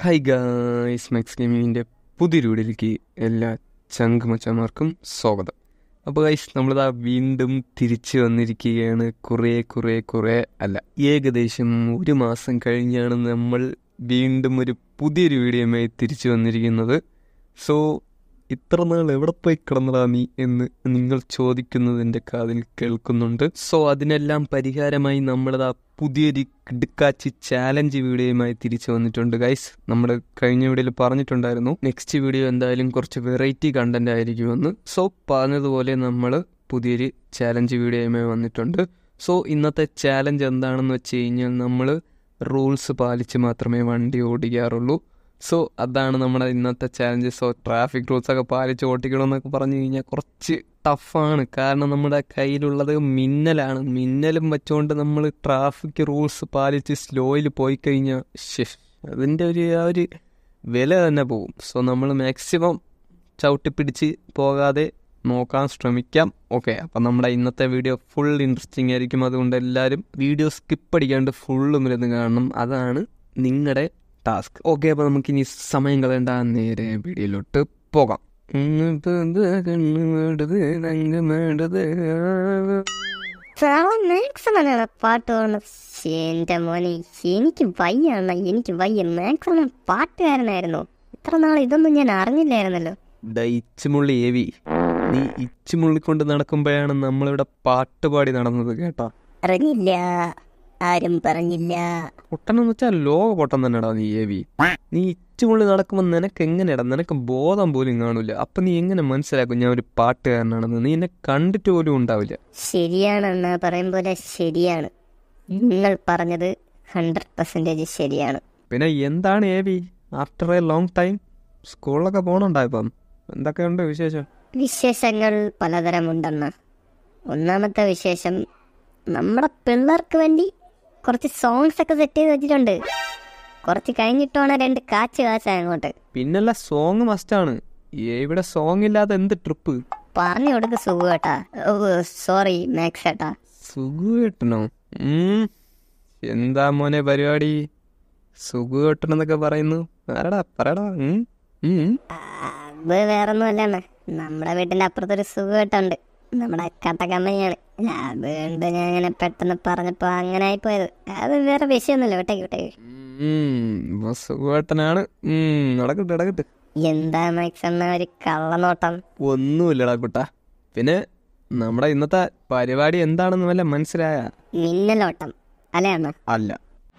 Hi guys max ഗെയിമിങ്ങിൻ്റെ പുതിയൊരു വീഡിയോയിലേക്ക് എല്ലാ ചങ്കുമച്ചന്മാർക്കും സ്വാഗതം അപ്പോൾ ഗൈസ് നമ്മളിതാ വീണ്ടും തിരിച്ചു വന്നിരിക്കുകയാണ് കുറേ കുറേ കുറേ അല്ല ഏകദേശം ഒരു മാസം കഴിഞ്ഞാണ് നമ്മൾ വീണ്ടും ഒരു പുതിയൊരു വീഡിയോയുമായി തിരിച്ചു വന്നിരിക്കുന്നത് സോ ഇത്ര നാൾ എവിടെ പോയി കിടന്നടാ നീ എന്ന് നിങ്ങൾ ചോദിക്കുന്നതിൻ്റെ കാതിൽ കേൾക്കുന്നുണ്ട് സോ അതിനെല്ലാം പരിഹാരമായി നമ്മളത് ആ പുതിയൊരു കിടുക്കാച്ചി ചാലഞ്ച് വീഡിയോയുമായി തിരിച്ചു വന്നിട്ടുണ്ട് ഗൈസ് നമ്മൾ കഴിഞ്ഞ വീഡിയോയിൽ പറഞ്ഞിട്ടുണ്ടായിരുന്നു നെക്സ്റ്റ് വീഡിയോ എന്തായാലും കുറച്ച് വെറൈറ്റി കണ്ടന്റ് ആയിരിക്കുമെന്ന് സോ പറഞ്ഞതുപോലെ നമ്മൾ പുതിയൊരു ചാലഞ്ച് വീഡിയോയുമായി വന്നിട്ടുണ്ട് സോ ഇന്നത്തെ ചാലഞ്ച് എന്താണെന്ന് വെച്ച് കഴിഞ്ഞാൽ നമ്മൾ റൂൾസ് പാലിച്ച് മാത്രമേ വണ്ടി ഓടിക്കാറുള്ളൂ സോ അതാണ് നമ്മുടെ ഇന്നത്തെ ചാലഞ്ച് സോ ട്രാഫിക് റൂൾസ് ഒക്കെ പാലിച്ച് ഓട്ടിക്കണമെന്നൊക്കെ പറഞ്ഞു കഴിഞ്ഞാൽ കുറച്ച് ടഫാണ് കാരണം നമ്മുടെ കയ്യിലുള്ളത് മിന്നലാണ് മിന്നലും വെച്ചുകൊണ്ട് നമ്മൾ ട്രാഫിക് റൂൾസ് പാലിച്ച് സ്ലോയിൽ പോയി കഴിഞ്ഞാൽ അതിൻ്റെ ഒരു ആ ഒരു വില തന്നെ പോകും സോ നമ്മൾ മാക്സിമം ചവിട്ടിപ്പിടിച്ച് പോകാതെ നോക്കാൻ ശ്രമിക്കാം ഓക്കെ അപ്പം നമ്മുടെ ഇന്നത്തെ വീഡിയോ ഫുൾ ഇൻട്രസ്റ്റിംഗ് ആയിരിക്കും അതുകൊണ്ട് എല്ലാവരും വീഡിയോ സ്കിപ്പ് അടിക്കാണ്ട് ഫുള്ളും ഇരുന്ന് കാണണം അതാണ് നിങ്ങളുടെ ടാസ്ക് ഓക്കെ അപ്പോൾ നമുക്കിനി സമയം കളയണ്ട നേരെ വീഡിയോയിലോട്ട് പോകാം മാക്സിമം പാട്ട് പാടുന്നത് എന്റെ മോനെ എനിക്ക് വയ്യാണ് എനിക്ക് വയ്യ മാക്സിമം പാട്ടുകാരനായിരുന്നു ഇത്ര നാൾ ഇതൊന്നും ഞാൻ അറിഞ്ഞില്ലായിരുന്നല്ലോ ദാ ഇച്ചുമുള്ളി ഏവി നീ ഇച്ചുമുള്ളി കൊണ്ട് നടക്കുമ്പോഴാണ് നമ്മളിവിടെ പാട്ട് പാടി നടന്നത് കേട്ടാ അറിഞ്ഞില്ല ആരും പറഞ്ഞില്ല പൊട്ടനെന്ന് വെച്ചാൽ ലോക പൊട്ടൻ തന്നെടാ നീ ഏവി നീ ഇച്ചുമുള്ളി നടക്കുമ്പോൾ നിനക്ക് എങ്ങനെയാടാ നിനക്ക് ബോധം പോലും കാണൂല അപ്പൊ നീ എങ്ങനെ മനസ്സിലാക്കും ഞാൻ ഒരു പാട്ടുകാരനാണെന്ന് നീ എന്നെ കണ്ടിട്ട് പോലും ഉണ്ടാവില്ല ശരിയാണെന്ന് പറയും പോലെ ശരിയാണ് നിങ്ങൾ പറഞ്ഞത് ഹൺഡ്രഡ് പെർസെൻറ്റേജ് ശരിയാണ് പിന്നെ എന്താണ് ഏവി ആഫ്റ്റർ എ ലോങ് ടൈം സ്കൂളിലൊക്കെ പോകണുണ്ടാ ഇപ്പം എന്തൊക്കെയുണ്ട് വിശേഷം വിശേഷങ്ങൾ പലതരമുണ്ടെന്ന് ഒന്നാമത്തെ വിശേഷം നമ്മുടെ പിള്ളേർക്ക് വേണ്ടി കുറച്ച് സോങ്സ് ഒക്കെ സെറ്റ് ചെയ്ത് വെച്ചിട്ടുണ്ട് കുറച്ച് കഴിഞ്ഞിട്ടാണ് രണ്ട് കാച്ച് കാച്ച അങ്ങോട്ട് പിന്നല്ല സോങ് മസ്റ്റാണ് ഇവിടെ സോങ് ഇല്ലാതെ എന്ത് ട്രിപ്പ് പറഞ്ഞു കൊടുക്ക് സുഖേട്ടാ സോറി മാക്സ് ഏട്ടാ സുഖുകെട്ടണോ ഉം. എന്താ മോനെ പരിപാടി സുഖുകെട്ടണെന്നൊക്കെ പറയുന്നു ആരടാ പറയടാ ഉം. ഉം. അത് വേറൊന്നും അല്ലാണ് നമ്മുടെ വീട്ടിന്റെ അപ്പുറത്തൊരു സുഖേട്ടുണ്ട് നമ്മുടെ കട്ടക്കമ്മയാണ് അതുകൊണ്ട് ഞാൻ ഇങ്ങനെ പെട്ടെന്ന് പറഞ്ഞപ്പോ അങ്ങനെ ആയിപ്പോയത് അത് വേറെ വിഷയമൊന്നുമില്ല വിട്ടേക്ക് വിട്ടേക്ക് ഉം. ഇപ്പൊ സുഖുവേട്ടനാണ് ഉം. നടക്കട്ടെ നടക്കട്ടെ എന്താ മാക്സ് എന്ന ഒരു കള്ളനോട്ടം ഒന്നുമില്ലടാ കുട്ടാ പിന്നെ നമ്മുടെ ഇന്നത്തെ പരിപാടി എന്താണെന്ന് വല്ല മനസ്സിലായ മിന്നലോട്ടം അല്ലേ അണ്ണ അല്ല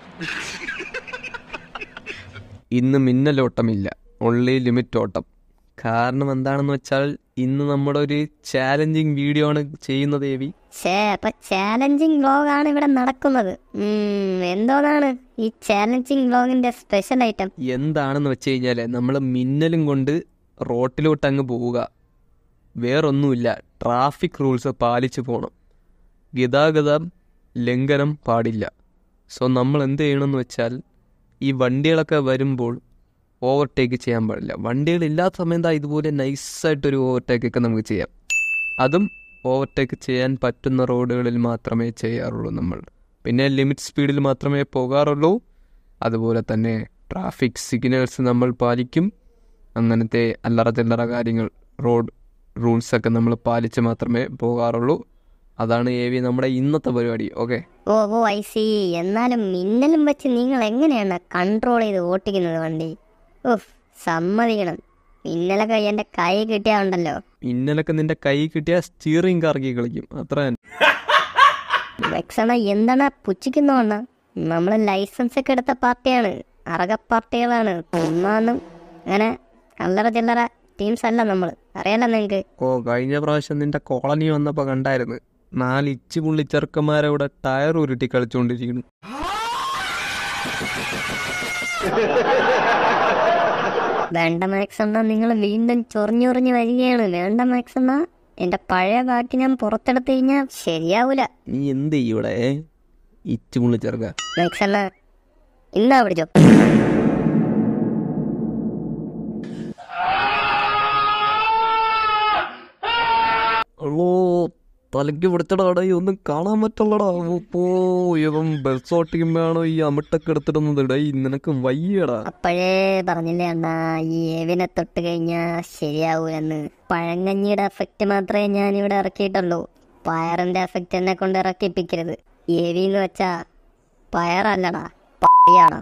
ഇന്ന് മിന്നലോട്ടമില്ല ഓൺലി ലിമിറ്റ് ഓട്ടം കാരണം എന്താണെന്ന് വെച്ചാൽ ഇന്ന് നമ്മുടെ ഒരു ചാലഞ്ചിങ് വീഡിയോ ആണ് ചെയ്യുന്നത് ദേവി ഛേ അപ്പൊ ചാലഞ്ചിങ് വ്ലോഗ് ആണ് ഇവിടെ നടക്കുന്നത് ഉം, എന്തോന്നാണ് ഈ ചാലഞ്ചിങ് വ്ലോഗിന്റെ സ്പെഷ്യൽ ഐറ്റം എന്താണെന്ന് വെച്ച് കഴിഞ്ഞാൽ നമ്മൾ മിന്നലും കൊണ്ട് റോട്ടിലോട്ട് അങ്ങ് പോവുക വേറൊന്നുമില്ല ട്രാഫിക് റൂൾസ് പാലിച്ചു പോകണം ഗതാഗതം ലംഘനം പാടില്ല സോ നമ്മൾ എന്ത് ചെയ്യണമെന്ന് വെച്ചാൽ ഈ വണ്ടികളൊക്കെ വരുമ്പോൾ ഓവർടേക്ക് ചെയ്യാൻ പാടില്ല വണ്ടികൾ ഇല്ലാത്ത സമയത്ത് ഇതുപോലെ നൈസായിട്ടൊരു ഓവർടേക്ക് ഒക്കെ നമുക്ക് ചെയ്യാം അതും ഓവർടേക്ക് ചെയ്യാൻ പറ്റുന്ന റോഡുകളിൽ മാത്രമേ ചെയ്യാറുള്ളൂ നമ്മൾ പിന്നെ ലിമിറ്റ് സ്പീഡിൽ മാത്രമേ പോകാറുള്ളൂ അതുപോലെ തന്നെ ട്രാഫിക് സിഗ്നൽസ് നമ്മൾ പാലിക്കും അങ്ങനത്തെ അല്ലറ ചില്ലറ കാര്യങ്ങൾ റോഡ് റൂൾസൊക്കെ നമ്മൾ പാലിച്ച് മാത്രമേ പോകാറുള്ളൂ അതാണ് എ വി നമ്മുടെ ഇന്നത്തെ പരിപാടി okay oh oh I see എന്നാലും മിന്നലും വെച്ച് നിങ്ങൾ എങ്ങനെയാണ് കൺട്രോൾ ചെയ്ത് ഓട്ടിക്കുന്നത് വണ്ടി ഉഫ് സമ്മതിക്കണം മിന്നലൊക്കെ എന്റെ കൈ കിട്ടിയാ ഉണ്ടല്ലോ ഇന്നലൊക്കെ നിന്റെ കൈ കിട്ടിയ സ്റ്റിയറിംഗ് കറക്കി കളിക്കും അത്ര തന്നെ വെക്സണ എന്താണ് പുച്ഛിക്കുന്നോണ്ണ നമ്മൾ ലൈസൻസ് ഒക്കെ എടുത്ത പാർട്ടിയാണ് അറക പാർട്ടികളാണ് ഒന്നാന്നും അങ്ങനെ അല്ലറ ചില്ലറ ടീംസ് അല്ല നമ്മൾ അറിയാലോ നിങ്ങക്ക് ഓ കഴിഞ്ഞ പ്രാവശ്യം നിന്റെ കോളനി വന്നപ്പോൾ കണ്ടായിരുന്നു നാല് ഇച്ചു പുള്ളി ചെറുക്കന്മാരവിടെ ടയർ ഉരുട്ടി കളിച്ചുകൊണ്ടിരിക്കുന്നു വേണ്ട മാക്സ് അണ്ണ നിങ്ങൾ വീണ്ടും ചൊറിഞ്ഞൊറിഞ്ഞ് വരികയാണ് വേണ്ട മാക്സ് അണ്ണ എന്റെ പഴയ ബാക്കി ഞാൻ പുറത്തെടുത്ത് കഴിഞ്ഞാൽ ശരിയാവൂല നീ എന്ത് ചെയ്യും ഇവിടെ ഇച്ചു പുള്ളി ചെറുക്ക മാക്സ് അണ്ണ ഇന്നാ പിടിച്ചോ ഓ തലയ്ക്ക് പിടിച്ചടാ ഈ ഒന്നും കാണാൻ പറ്റുള്ളടാ ഓ ഇവൻ ബസ് ഓട്ടിക്കുമ്പോഴാണോ ഈ അമിട്ടൊക്കെ എടുത്തിടുന്നത് ഡേ നിനക്ക് വയ്യടാ അപ്പോഴേ പറഞ്ഞില്ലേ അണ്ണാ ഈ ഏവിനെ തൊട്ട് കഴിഞ്ഞാൽ ശരിയാവൂലെന്ന് പഴങ്കഞ്ഞിയുടെ എഫക്റ്റ് മാത്രമേ ഞാൻ ഇവിടെ ഇറക്കിയിട്ടുള്ളൂ പയറിന്റെ എഫക്റ്റ് എന്നെ കൊണ്ട് ഇറക്കിപ്പിക്കരുത് ഏവി എന്ന് വെച്ചാ പയറല്ലടാ പയ്യാടാ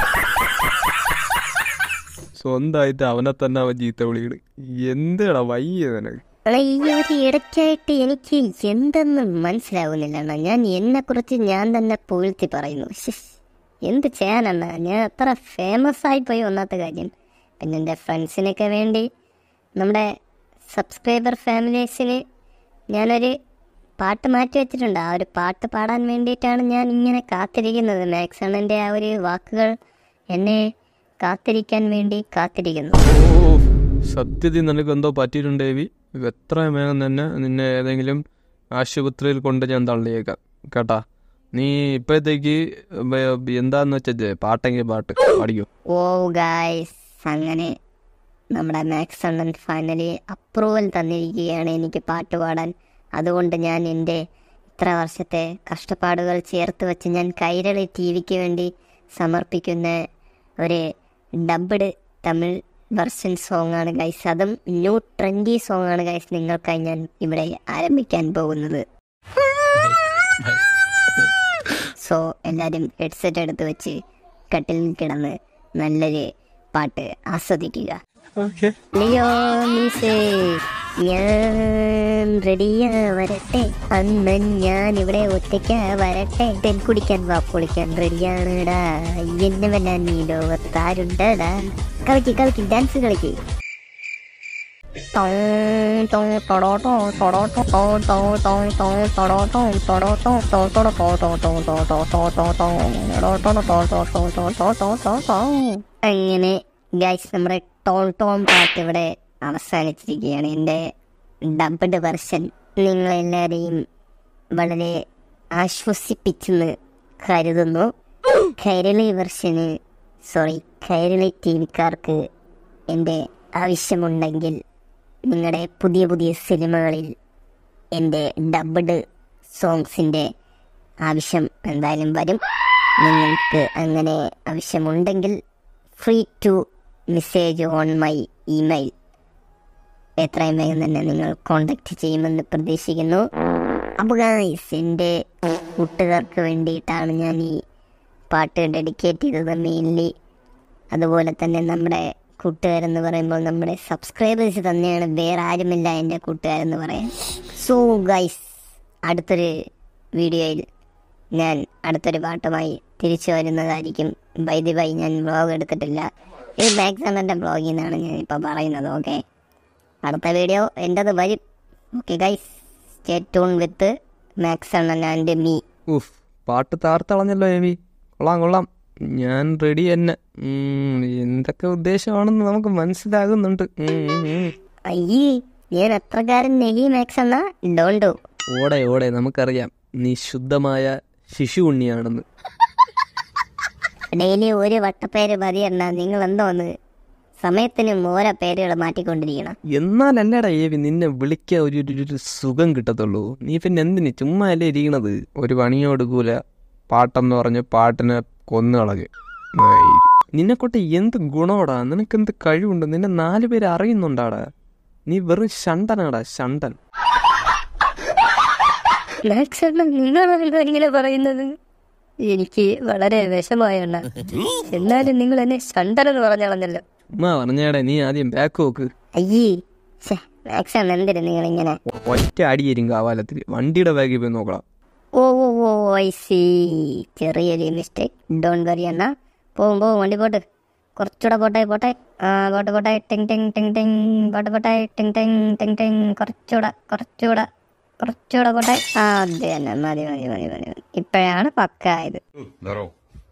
സ്വന്തമായിട്ട് അവനെ തന്നെ അവൻ ചീത്ത വിളിയിട് എന്തെടാ വയ്യ നിനക്ക് അണ്ണാ, ഈ ഒരു ഇടയ്ക്കായിട്ട് എനിക്ക് എന്തെന്ന് മനസ്സിലാവുന്നില്ല അണ്ണാ ഞാൻ എന്നെ കുറിച്ച് ഞാൻ തന്നെ പുകഴ്ത്തി പറയുന്നു ശ്ശ്. എന്ത് ചെയ്യാനണ്ണ ഞാൻ അത്ര ഫേമസ് ആയി പോയി ഒന്നാത്ത കാര്യം പിന്നെ എൻ്റെ ഫ്രണ്ട്സിനൊക്കെ വേണ്ടി നമ്മുടെ സബ്സ്ക്രൈബർ ഫാമിലീസിന് ഞാനൊരു പാട്ട് മാറ്റി വെച്ചിട്ടുണ്ട് ആ ഒരു പാട്ട് പാടാൻ വേണ്ടിയിട്ടാണ് ഞാൻ ഇങ്ങനെ കാത്തിരിക്കുന്നത് മാക്സ് അണ്ണൻ്റെ ആ ഒരു വാക്കുകൾ എന്നെ കാത്തിരിക്കാൻ വേണ്ടി കാത്തിരിക്കുന്നു ഓ സത്യത്തിൽ നിനക്ക് എന്തോ പറ്റിയിട്ടുണ്ട് ദേവി എത്രയും വേഗം തന്നെ നിന്നെ ഏതെങ്കിലും ആശുപത്രിയിൽ കൊണ്ട് ഞാൻ തള്ളിയേക്കാം കേട്ടാ നീ ഇപ്പോഴത്തേക്ക് വേ- എന്താന്ന് വെച്ചേ പാട്ടെങ്കിൽ പാട്ട് പാടിക്കോ ഓ ഗായ്സ് അങ്ങനെ നമ്മുടെ മാക്സ് അണ്ണൻ ഫൈനലി അപ്രൂവൽ തന്നിരിക്കുകയാണ് എനിക്ക് പാട്ട് പാടാൻ അതുകൊണ്ട് ഞാൻ എൻ്റെ ഇത്ര വർഷത്തെ കഷ്ടപ്പാടുകൾ ചേർത്ത് വെച്ച് ഞാൻ കൈരളി ടി വിക്ക് വേണ്ടി സമർപ്പിക്കുന്ന ഒരു ഡബ്ഡ് തമിഴ് വെർഷൻ സോങ് ആണ് ഗൈസ് അതും ന്യൂ ട്രെൻഡി സോങ് ആണ് ഗൈസ് നിങ്ങൾക്കായി ഞാൻ ഇവിടെ ആരംഭിക്കാൻ പോകുന്നത് സോ എല്ലാവരും ഹെഡ്സെറ്റ് എടുത്ത് വെച്ച് കട്ടിൽ കിടന്ന് നല്ലൊരു പാട്ട് ആസ്വദിക്കുക ലിയോ മിസ്സേ ഞാൻ റെഡിയാ വരട്ടെ അന്നൻ ഞാൻ ഇവിടെ ഒറ്റയ്ക്ക വരട്ടെ തെൻ കുടിക്കാൻ വാ പൊളിക്കാൻ റെഡിയാണടാ എന്നെ വല്ലാൻ നീ ലോകത്താരുണ്ടടാ കളിക്ക് കളിക്ക് ഡാൻസ് കളിക്ക് അങ്ങനെ ഗൈസ് നമ്മുടെ ടോൺ ടോൺ പാട്ട് ഇവിടെ അവസാനിച്ചിരിക്കുകയാണ് എൻ്റെ ഡബഡ് വെർഷൻ നിങ്ങളെല്ലാവരെയും വളരെ ആശ്വസിപ്പിച്ചെന്ന് കരുതുന്നു കൈരളി വെർഷന് സോറി കൈരളി ടി വിക്കാർക്ക് എൻ്റെ ആവശ്യമുണ്ടെങ്കിൽ നിങ്ങളുടെ പുതിയ പുതിയ സിനിമകളിൽ എൻ്റെ ഡബഡ് സോങ്സിൻ്റെ ആവശ്യം എന്തായാലും വരും നിങ്ങൾക്ക് അങ്ങനെ ആവശ്യമുണ്ടെങ്കിൽ free to message on my email എത്രയും വേഗം തന്നെ നിങ്ങൾ കോണ്ടാക്ട് ചെയ്യുമെന്ന് പ്രതീക്ഷിക്കുന്നു അപ്പോൾ ഗൈസ് എൻ്റെ കൂട്ടുകാർക്ക് വേണ്ടിയിട്ടാണ് ഞാൻ ഈ പാട്ട് ഡെഡിക്കേറ്റ് ചെയ്തത് മെയിൻലി അതുപോലെ തന്നെ നമ്മുടെ കൂട്ടുകാരെന്ന് പറയുമ്പോൾ നമ്മുടെ സബ്സ്ക്രൈബേഴ്സ് തന്നെയാണ് വേറെ ആരുമില്ല എൻ്റെ കൂട്ടുകാരെന്ന് പറയാൻ സോ ഗൈസ് അടുത്തൊരു വീഡിയോയിൽ ഞാൻ അടുത്തൊരു പാട്ടുമായി തിരിച്ചു വരുന്നതായിരിക്കും ബൈ ദി ബൈ ഞാൻ വ്ളോഗ് എടുത്തിട്ടില്ല ഇത് മാക്സ് അണ്ണൻ്റെ വ്ളോഗിൽ നിന്നാണ് ഞാൻ ഇപ്പോൾ പറയുന്നത് ഓക്കെ അടുത്ത വീഡിയോ എൻ്റെത് വരും okay guys stay tune with Max അണ്ണൻ ആൻഡ് മീ ഉഫ് പാട്ട് താർത്തളഞ്ഞല്ലോ ഏവി കൊള്ളാം കൊള്ളാം ഞാൻ റെഡി തന്നെ ഉം, എന്തൊക്കെ ഉദ്ദേശമാണെന്ന് നമുക്ക് മനസ്സിലാകുന്നുണ്ട് ഉം, ഉം, ഉം. അയ്യേ ഞാൻ അത്രക്കാരൻ നെഹി മാക്സ് അണ്ണ ഡോണ്ട് ഡു ഓടെ ഓടെ നമുക്കറിയാം നീ ശുദ്ധമായ ശിശു ഉണ്ണിയാണെന്ന് ഡെയിലി ഒരു വട്ടപ്പേര് മതിയണ്ണ നിങ്ങൾ എന്തോന്ന് സമയത്തിന് ഓരോ പേരുകൾ മാറ്റിക്കൊണ്ടിരിക്കണം എന്നാലല്ലടാ ഏവി നിന്നെ വിളിക്കാൻ ഒരു ഒരു- ഒരു സുഖം കിട്ടത്തുള്ളൂ നീ പിന്നെ എന്തിന് ചുമ്മാ അല്ലേ ഇരിക്കണത് ഒരു പണിയോടുക്കൂല പാട്ടെന്ന് പറഞ്ഞ് പാട്ടിനെ കൊന്നു കളഞ്ഞ് നിന്നെ കൊണ്ട് എന്ത് ഗുണോടാ നിനക്ക് എന്ത് കഴിവുണ്ട് നിന്നെ നാല് പേര് അറിയുന്നുണ്ടാടാ നീ വെറും ഷണ്ടനാടാ ഷണ്ടൻ മാക്സ് അണ്ണ നിങ്ങളാണല്ലോ ഇങ്ങനെ പറയുന്നത് എനിക്ക് വളരെ വിഷമായണ്ണ എന്നാലും നിങ്ങൾ എന്നെ ശണ്ടനെന്ന് പറഞ്ഞളഞ്ഞല്ലോ ഉമ്മ പറഞ്ഞേടെ നീ ആദ്യം ബാക്ക് നോക്ക് അയ്യേ ഛേ മാക്സ് അണ്ണ എന്തിനാ നിങ്ങൾ ഇങ്ങനെ ഒറ്റ അടിയേരും കാവാലത്തിൽ വണ്ടിയുടെ ബാഗിൽ പോയി നോക്കണം oh oh oh I see ചെറിയൊരു മിസ്റ്റേക്ക് ഡോൺ വരി അണ്ണ പോവും പോവും വണ്ടി പോട്ട് കുറച്ചുകൂടെ പോട്ടെ പോട്ടെ ആ പോട്ടെ പോട്ടെ ടിങ് ടിങ് ടിങ് ടിങ് പോട്ടെ പോട്ടെ ടിങ് ടിങ് ടിങ് ടിങ് കുറച്ചുകൂടെ കുറച്ചുകൂടെ കുറച്ചുകൂടെ പോട്ടെ ആ അത് തന്നെ മതി മതി മതി മതി മതി ഇപ്പോഴാണ് പക്കായത് Здорово.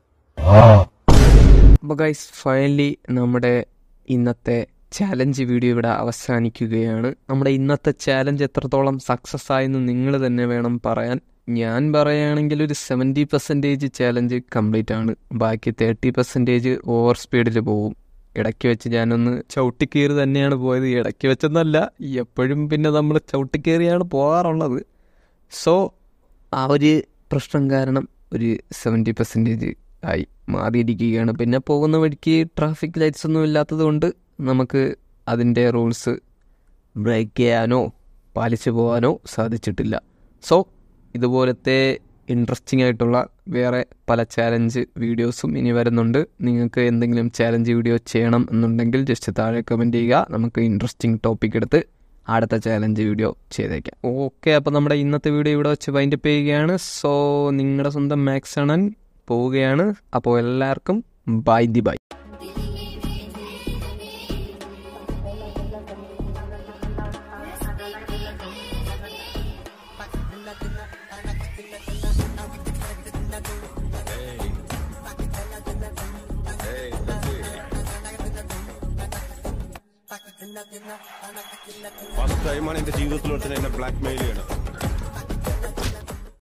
അപ്പോൾ ഗൈസ് ഫൈനലി നമ്മുടെ ഇന്നത്തെ ചാലഞ്ച് വീഡിയോ ഇവിടെ അവസാനിക്കുകയാണ് നമ്മുടെ ഇന്നത്തെ ചാലഞ്ച് എത്രത്തോളം സക്സസ് ആയെന്ന് നിങ്ങൾ തന്നെ വേണം പറയാൻ ഞാൻ പറയുകയാണെങ്കിൽ ഒരു സെവൻറ്റി പെർസെൻറ്റേജ് ചാലഞ്ച് കംപ്ലീറ്റ് ആണ് ബാക്കി തേർട്ടി പെർസെൻറ്റേജ് ഓവർ സ്പീഡിൽ പോവും ഇടയ്ക്ക് വെച്ച് ഞാനൊന്ന് ചവിട്ടിക്കയറി തന്നെയാണ് പോയത് ഇടയ്ക്ക് വെച്ചെന്നല്ല എപ്പോഴും പിന്നെ നമ്മൾ ചവിട്ടിക്കയറിയാണ് പോകാറുള്ളത് സോ ആ ഒരു പ്രശ്നം കാരണം ഒരു സെവൻറ്റി പെർസെൻറ്റേജ് ആയി മാറിയിരിക്കുകയാണ് പിന്നെ പോകുന്ന വഴിക്ക് ട്രാഫിക് ലൈറ്റ്സ് ഒന്നും ഇല്ലാത്തത് കൊണ്ട് നമുക്ക് അതിൻ്റെ റൂൾസ് ബ്രേക്ക് ചെയ്യാനോ പാലിച്ചു പോകാനോ സാധിച്ചിട്ടില്ല സോ ഇതുപോലത്തെ ഇൻട്രസ്റ്റിംഗ് ആയിട്ടുള്ള വേറെ പല ചാലഞ്ച് വീഡിയോസും ഇനി വരുന്നുണ്ട് നിങ്ങൾക്ക് എന്തെങ്കിലും ചാലഞ്ച് വീഡിയോ ചെയ്യണം എന്നുണ്ടെങ്കിൽ ജസ്റ്റ് താഴെ കമൻറ്റ് ചെയ്യുക നമുക്ക് ഇൻട്രസ്റ്റിംഗ് ടോപ്പിക് എടുത്ത് അടുത്ത ചാലഞ്ച് വീഡിയോ ചെയ്തേക്കാം ഓക്കെ അപ്പോൾ നമ്മുടെ ഇന്നത്തെ വീഡിയോ ഇവിടെ വെച്ച് വൈൻഡപ്പ് ചെയ്യുകയാണ് സോ നിങ്ങളുടെ സ്വന്തം മാക്സ് അണൻ പോവുകയാണ് അപ്പോൾ എല്ലാവർക്കും ബൈ ദി ബൈ ഫസ്റ്റ് ടൈമാണ് എന്റെ ജീവിതത്തിൽ ഒരുത്തൻ എന്നെ ബ്ലാക്ക് മെയിൽ ചെയ്യണം